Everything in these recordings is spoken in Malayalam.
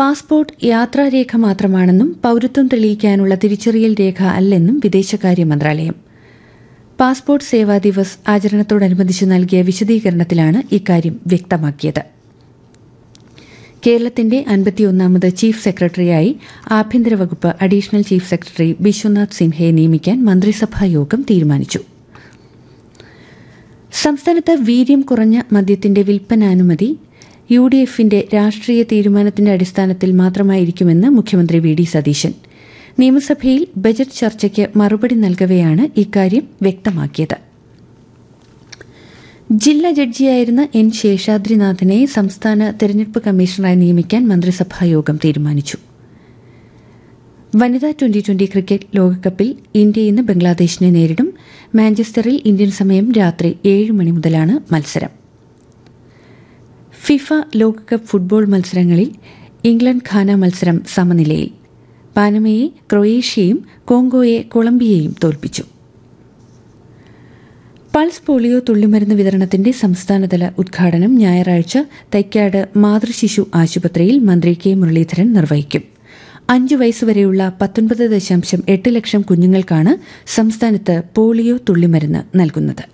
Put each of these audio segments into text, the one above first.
പാസ്പോർട്ട് യാത്രാരേഖ മാത്രമാണെന്നും പൌരത്വം തെളിയിക്കാനുള്ള തിരിച്ചറിയൽ രേഖ അല്ലെന്നും വിദേശകാര്യ മന്ത്രാലയം പാസ്പോർട്ട് സേവാ ദിവസ് ആചരണത്തോടനുബന്ധിച്ച് നൽകിയ വിശദീകരണത്തിലാണ് ഇക്കാര്യം വ്യക്തമാക്കിയത് കേരളത്തിന്റെ അൻപത്തിയൊന്നാമത് ചീഫ് സെക്രട്ടറിയായി ആഭ്യന്തര വകുപ്പ് അഡീഷണൽ ചീഫ് സെക്രട്ടറി ബിശ്വനാഥ് സിൻഹയെ നിയമിക്കാൻ മന്ത്രിസഭാ യോഗം തീരുമാനിച്ചു സംസ്ഥാനത്ത് വീര്യം കുറഞ്ഞ മദ്യത്തിന്റെ വിൽപ്പനാനുമതി യു ഡി എഫിന്റെ രാഷ്ട്രീയ തീരുമാനത്തിന്റെ അടിസ്ഥാനത്തിൽ മാത്രമായിരിക്കുമെന്ന് മുഖ്യമന്ത്രി വി ഡി സതീശൻ നിയമസഭയിൽ ബജറ്റ് ചർച്ചയ്ക്ക് മറുപടി നൽകവെയാണ് ഇക്കാര്യം വ്യക്തമാക്കിയത് ജില്ലാ ജഡ്ജിയായിരുന്ന എൻ ശേഷാദ്രിനാഥനെ സംസ്ഥാന തെരഞ്ഞെടുപ്പ് കമ്മീഷണറായി നിയമിക്കാൻ മന്ത്രിസഭായോഗം തീരുമാനിച്ചു വനിതാ ട്വന്റി ട്വന്റി ക്രിക്കറ്റ് ലോകകപ്പിൽ ഇന്ത്യ ഇന്ന് ബംഗ്ലാദേശിനെ നേരിടും മാഞ്ചസ്റ്ററിൽ ഇന്ത്യൻ സമയം രാത്രി ഏഴ് മണി മുതലാണ് മത്സരം ഫിഫ ലോകകപ്പ് ഫുട്ബോൾ മത്സരങ്ങളിൽ ഇംഗ്ലണ്ട് ഖാന മത്സരം സമനിലയിൽ പാനമയെ ക്രൊയേഷ്യയും കോങ്കോയെ കൊളംബിയയും തോൽപ്പിച്ചു പൾസ് പോളിയോ തുള്ളിമരുന്ന് വിതരണത്തിന്റെ സംസ്ഥാനതല ഉദ്ഘാടനം ഞായറാഴ്ച തൈക്കാട് മാതൃശിശു ആശുപത്രിയിൽ മന്ത്രി കെ മുരളീധരൻ നിർവഹിക്കും അഞ്ചു വയസ്സുവരെയുള്ള പത്തൊൻപത് ദശാംശം എട്ട് ലക്ഷം കുഞ്ഞുങ്ങൾക്കാണ് സംസ്ഥാനത്ത് പോളിയോ തുള്ളിമരുന്ന് നൽകുന്നത്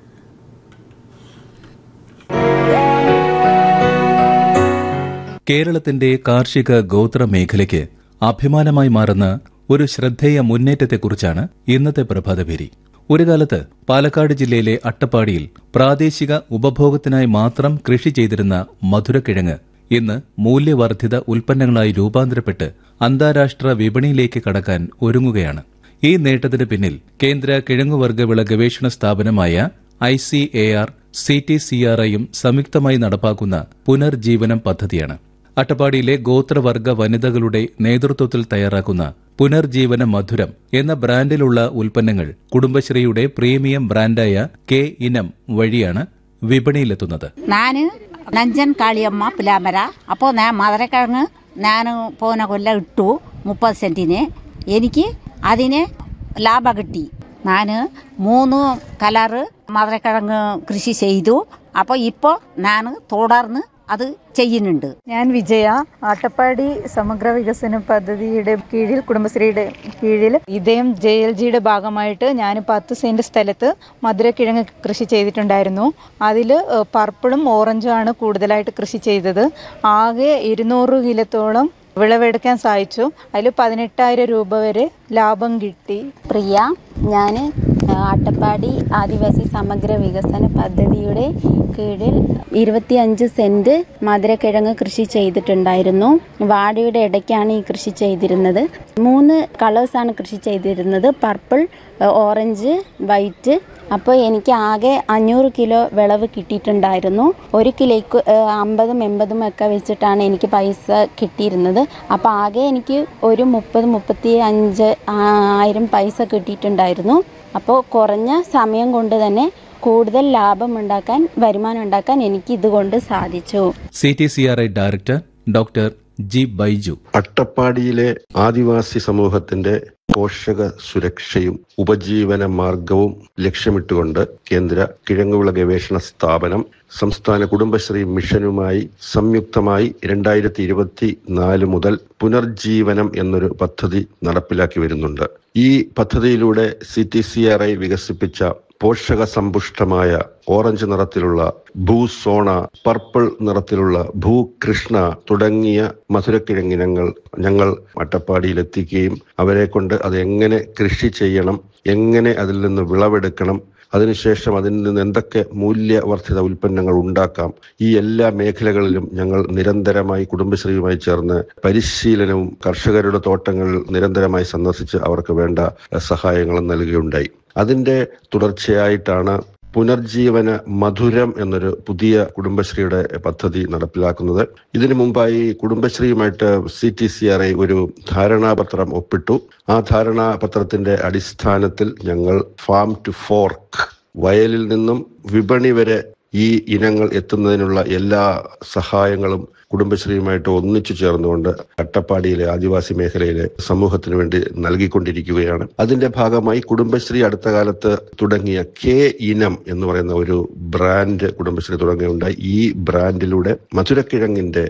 കേരളത്തിന്റെ കാർഷിക ഗോത്ര മേഖലയ്ക്ക് അഭിമാനമായി മാറുന്ന ഒരു ശ്രദ്ധേയ മുന്നേറ്റത്തെക്കുറിച്ചാണ് ഇന്നത്തെ പ്രഭാതപേരി ഒരു കാലത്ത് പാലക്കാട് ജില്ലയിലെ അട്ടപ്പാടിയിൽ പ്രാദേശിക ഉപഭോഗത്തിനായി മാത്രം കൃഷി ചെയ്തിരുന്ന മധുരക്കിഴങ്ങ് ഇന്ന് മൂല്യവർദ്ധിത ഉൽപ്പന്നങ്ങളായി രൂപാന്തരപ്പെട്ട് അന്താരാഷ്ട്ര വിപണിയിലേക്ക് കടക്കാൻ ഒരുങ്ങുകയാണ് ഈ നേട്ടത്തിന് പിന്നിൽ കേന്ദ്ര കിഴങ്ങുവർഗ്ഗ വിള ഗവേഷണ സ്ഥാപനമായ I C A R C T C R ഐയും സംയുക്തമായി നടപ്പാക്കുന്ന പുനർജീവനം പദ്ധതിയാണ് അട്ടപ്പാടിയിലെ ഗോത്രവർഗ വനിതകളുടെ നേതൃത്വത്തിൽ തയ്യാറാക്കുന്ന പുനർജീവന മധുരം എന്ന ബ്രാൻഡിലുള്ള ഉൽപ്പന്നങ്ങൾ കുടുംബശ്രീയുടെ പ്രീമിയം ബ്രാൻഡായ കെ ഇനം വഴിയാണ് വിപണിയിലെത്തുന്നത് ನಾನು ನಂಜನ್ ಕಾಳಿಯಮ್ಮ ಪಿಲಾಮರ അപ്പോൾ ഞാൻ മധുരക്കിഴങ്ങ് ഞാൻ പോന കൊല്ലം ഇട്ടു മുപ്പത് സെൻറ്റിന് എനിക്ക് അതിന് ലാഭം കിട്ടി ഞാൻ മൂന്ന് കളറ് മധുരക്കിഴങ്ങ് കൃഷി ചെയ്തു അപ്പോൾ ഇപ്പോൾ ഞാൻ തുടർന്ന് അത് ചെയ്യുന്നുണ്ട് ഞാൻ വിജയ ആട്ടപ്പാടി സമഗ്ര വികസന പദ്ധതിയുടെ കീഴിൽ കുടുംബശ്രീയുടെ കീഴിൽ ഇതയം ജെ എൽ ജിയുടെ ഭാഗമായിട്ട് ഞാൻ പത്ത് സെന്റ് സ്ഥലത്ത് മധുരക്കിഴങ്ങ് കൃഷി ചെയ്തിട്ടുണ്ടായിരുന്നു അതിൽ പർപ്പിളും ഓറഞ്ചും ആണ് കൂടുതലായിട്ട് കൃഷി ചെയ്തത് ആകെ ഇരുന്നൂറ് കിലോത്തോളം വിളവെടുക്കാൻ സാധിച്ചു അതിൽ പതിനെട്ടായിരം രൂപ വരെ ലാഭം കിട്ടി പ്രിയ ഞാൻ അട്ടപ്പാടി ആദിവാസി സമഗ്ര വികസന പദ്ധതിയുടെ കീഴിൽ ഇരുപത്തിയഞ്ച് സെൻറ്റ് മധുരക്കിഴങ്ങ് കൃഷി ചെയ്തിട്ടുണ്ടായിരുന്നു വാഴയുടെ ഇടയ്ക്കാണ് ഈ കൃഷി ചെയ്തിരുന്നത് മൂന്ന് കളേഴ്സാണ് കൃഷി ചെയ്തിരുന്നത് പർപ്പിൾ ഓറഞ്ച് വൈറ്റ് അപ്പോൾ എനിക്ക് ആകെ അഞ്ഞൂറ് കിലോ വിളവ് കിട്ടിയിട്ടുണ്ടായിരുന്നു ഒരു കിലോയ്ക്ക് അമ്പതും എൺപതും ഒക്കെ വെച്ചിട്ടാണ് എനിക്ക് പൈസ കിട്ടിയിരുന്നത് അപ്പോൾ ആകെ എനിക്ക് ഒരു മുപ്പത് മുപ്പത്തി അഞ്ച് ആയിരം പൈസ കിട്ടിയിട്ടുണ്ടായിരുന്നു അപ്പോൾ കുറഞ്ഞ സമയം കൊണ്ട് തന്നെ കൂടുതൽ ലാഭം ഉണ്ടാക്കാൻ വരുമാനം ഉണ്ടാക്കാൻ എനിക്ക് ഇതുകൊണ്ട് സാധിച്ചു C T C R I director doctor G Baiju അട്ടപ്പാടിയിലെ ആദിവാസി സമൂഹത്തിന്റെ പോഷക സുരക്ഷയും ഉപജീവന മാർഗവും ലക്ഷ്യമിട്ടുകൊണ്ട് കേന്ദ്ര കിഴങ്ങുവിള ഗവേഷണ സ്ഥാപനം സംസ്ഥാന കുടുംബശ്രീ മിഷനുമായി സംയുക്തമായി രണ്ടായിരത്തി ഇരുപത്തി നാല് മുതൽ പുനർജീവനം എന്നൊരു പദ്ധതി നടപ്പിലാക്കി വരുന്നുണ്ട് ഈ പദ്ധതിയിലൂടെ C T C R I വികസിപ്പിച്ച പോഷക സമ്പുഷ്ടമായ ഓറഞ്ച് നിറത്തിലുള്ള ഭൂസോണ പർപ്പിൾ നിറത്തിലുള്ള ഭൂകൃഷ്ണ തുടങ്ങിയ മധുരക്കിഴങ്ങിനങ്ങൾ ഞങ്ങൾ അട്ടപ്പാടിയിൽ എത്തിക്കുകയും അവരെ കൊണ്ട് അത് എങ്ങനെ കൃഷി ചെയ്യണം എങ്ങനെ അതിൽ നിന്ന് വിളവെടുക്കണം അതിനുശേഷം അതിൽ നിന്ന് എന്തൊക്കെ മൂല്യവർദ്ധിത ഉൽപ്പന്നങ്ങൾ ഉണ്ടാക്കാം ഈ എല്ലാ മേഖലകളിലും ഞങ്ങൾ നിരന്തരമായി കുടുംബശ്രീയുമായി ചേർന്ന് പരിശീലനവും കർഷകരുടെ തോട്ടങ്ങൾ നിരന്തരമായി സന്ദർശിച്ച് അവർക്ക് വേണ്ട സഹായങ്ങളും നൽകുകയുണ്ടായി അതിന്റെ തുടർച്ചയായിട്ടാണ് പുനർജീവന മധുരം എന്നൊരു പുതിയ കുടുംബശ്രീയുടെ പദ്ധതി നടപ്പിലാക്കുന്നത് ഇതിനു മുമ്പായി കുടുംബശ്രീയുമായിട്ട് C T C R I ഒരു ധാരണാപത്രം ഒപ്പിട്ടു ആ ധാരണാപത്രത്തിന്റെ അടിസ്ഥാനത്തിൽ ഞങ്ങൾ ഫാം ടു ഫോർക്ക് വയലിൽ നിന്നും വിപണി വരെ ഈ ഇനങ്ങൾ എത്തുന്നതിനുള്ള എല്ലാ സഹായങ്ങളും കുടുംബശ്രീയുമായിട്ട് ഒന്നിച്ചു ചേർന്നുകൊണ്ട് അട്ടപ്പാടിയിലെ ആദിവാസി മേഖലയിലെ സമൂഹത്തിന് വേണ്ടി നൽകിക്കൊണ്ടിരിക്കുകയാണ് അതിന്റെ ഭാഗമായി കുടുംബശ്രീ അടുത്ത കാലത്ത് തുടങ്ങിയ കെ ഇനം എന്ന് പറയുന്ന ഒരു ബ്രാൻഡ് കുടുംബശ്രീ തുടങ്ങുകയുണ്ടായി ഈ ബ്രാൻഡിലൂടെ മധുരക്കിഴങ്ങിന്റെ